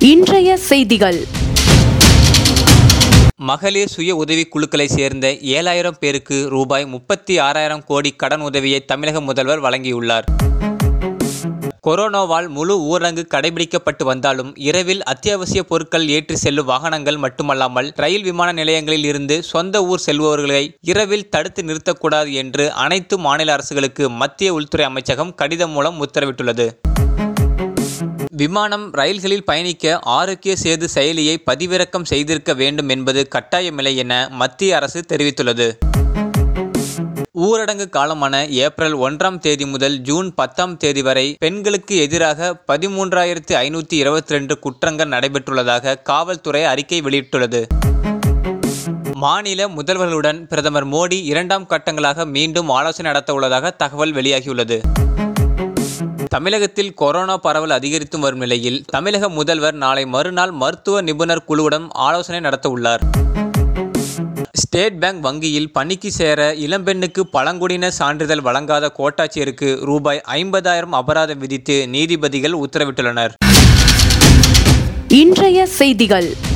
இன்றைய செய்திகள் மகளிர் சுய உதவிக் குழுக்களை சேர்ந்த ஏழாயிரம் பேருக்கு ரூபாய் முப்பத்தி ஆறாயிரம் கோடி கடன் உதவியை தமிழக முதல்வர் வழங்கியுள்ளார் கொரோனாவால் முழு ஊரடங்கு கடைபிடிக்கப்பட்டு வந்தாலும் இரவில் அத்தியாவசிய பொருட்கள் ஏற்றி செல்லும் வாகனங்கள் மட்டுமல்லாமல் ரயில் விமான நிலையங்களில் இருந்து சொந்த ஊர் செல்பவர்களை இரவில் தடுத்து நிறுத்தக்கூடாது என்று அனைத்து மாநில அரசுகளுக்கு மத்திய உள்துறை அமைச்சகம் கடிதம் மூலம் உத்தரவிட்டுள்ளது விமானம் ரயில்களில் பயணிக்க ஆரோக்கிய சேது செயலியை பதிவிறக்கம் செய்திருக்க வேண்டும் என்பது கட்டாயமில்லை என மத்திய அரசு தெரிவித்துள்ளது ஊரடங்கு காலமான ஏப்ரல் ஒன்றாம் தேதி முதல் ஜூன் பத்தாம் தேதி வரை பெண்களுக்கு எதிராக பதிமூன்றாயிரத்து ஐநூற்றி இருபத்தி ரெண்டு குற்றங்கள் நடைபெற்றுள்ளதாக காவல்துறை அறிக்கை வெளியிட்டுள்ளது மாநில முதல்வர்களுடன் பிரதமர் மோடி இரண்டாம் கட்டங்களாக மீண்டும் ஆலோசனை நடத்த உள்ளதாக தகவல் வெளியாகியுள்ளது தமிழகத்தில் கொரோனா பரவல் அதிகரித்து வரும் நிலையில் தமிழக முதல்வர் நாளை மறுநாள் மருத்துவ நிபுணர் குழுவுடன் ஆலோசனை நடத்த உள்ளார் ஸ்டேட் பேங்க் வங்கியில் பணிக்கு சேர இளம்பெண்ணுக்கு பழங்குடியின சான்றிதழ் வழங்காத கோட்டாட்சியருக்கு ரூபாய் ஐம்பதாயிரம் அபராதம் விதித்து நீதிபதிகள் உத்தரவிட்டுள்ளனர் இன்றைய செய்திகள்